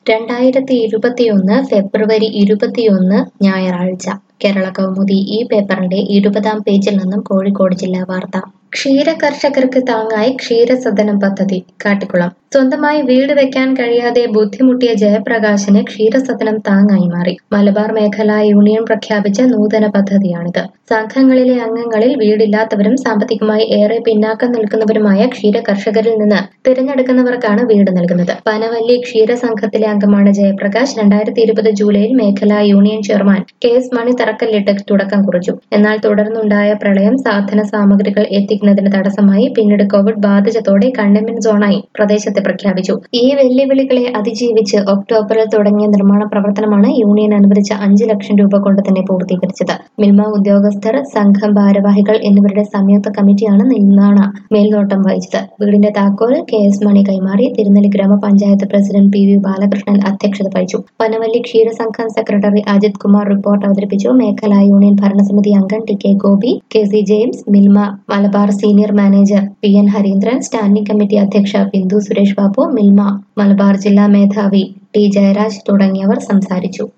രണ്ടായിരത്തി ഇരുപത്തിയൊന്ന് ഫെബ്രുവരി ഇരുപത്തിയൊന്ന് ഞായറാഴ്ച കേരള കൗമുദി ഈ പേപ്പറിന്റെ ഇരുപതാം പേജിൽ നിന്നും കോഴിക്കോട് ജില്ലാ വാർത്ത ക്ഷീര കർഷകർക്ക് താങ്ങായി ക്ഷീരസദനം പദ്ധതി കാട്ടിക്കുളം സ്വന്തമായി വീട് വെക്കാൻ കഴിയാതെ ബുദ്ധിമുട്ടിയ ജയപ്രകാശിന് ക്ഷീരസദനം താങ്ങായി മാറി മലബാർ മേഖലാ യൂണിയൻ പ്രഖ്യാപിച്ച നൂതന പദ്ധതിയാണിത് സംഘങ്ങളിലെ അംഗങ്ങളിൽ വീടില്ലാത്തവരും സാമ്പത്തികമായി ഏറെ പിന്നാക്കം നിൽക്കുന്നവരുമായ ക്ഷീര കർഷകരിൽ നിന്ന് തിരഞ്ഞെടുക്കുന്നവർക്കാണ് വീട് നൽകുന്നത് പനവല്ലി ക്ഷീര സംഘത്തിലെ അംഗമാണ് ജയപ്രകാശ് രണ്ടായിരത്തി ഇരുപത് ജൂലൈയിൽ മേഖലാ union chairman K S Mani തറക്കല്ലിട്ട് തുടക്കം കുറിച്ചു എന്നാൽ തുടർന്നുണ്ടായ പ്രളയം സാധന സാമഗ്രികൾ എത്തിക്കുന്നതിന് തടസ്സമായി പിന്നീട് കോവിഡ് ബാധിച്ചതോടെ കണ്ടെയ്ൻമെന്റ് സോണായി പ്രദേശത്തെ പ്രഖ്യാപിച്ചു ഈ വെല്ലുവിളികളെ അതിജീവിച്ച് ഒക്ടോബറിൽ തുടങ്ങിയ നിർമ്മാണ പ്രവർത്തനമാണ് യൂണിയൻ അനുവദിച്ച അഞ്ച് ലക്ഷം രൂപ കൊണ്ട് തന്നെ പൂർത്തീകരിച്ചത് മിൽമ ഉദ്യോഗസ്ഥർ സംഘം ഭാരവാഹികൾ എന്നിവരുടെ സംയുക്ത കമ്മിറ്റിയാണ് നിർമ്മാണ മേൽനോട്ടം വഹിച്ചത് വീടിന്റെ താക്കോൽ കെ എസ് മണി കൈമാറി തിരുനെല്ലി ഗ്രാമപഞ്ചായത്ത് പ്രസിഡന്റ് പി വി ബാലകൃഷ്ണൻ അധ്യക്ഷത വഹിച്ചു പനവല്ലി ക്ഷീരസംഘം സെക്രട്ടറി അജിത് കുമാർ റിപ്പോർട്ട് അവതരിപ്പിച്ചു മേഖലാ യൂണിയൻ ഭരണസമിതി അംഗം T K Gopi K C James Milma Malabar senior manager P N Harindran standing committee അധ്യക്ഷ ബിന്ദു സുരേഷ് ബാബു മിൽമ മലബാർ ജില്ലാ മേധാവി ടി ജയരാജ് തുടങ്ങിയവർ സംസാരിച്ചു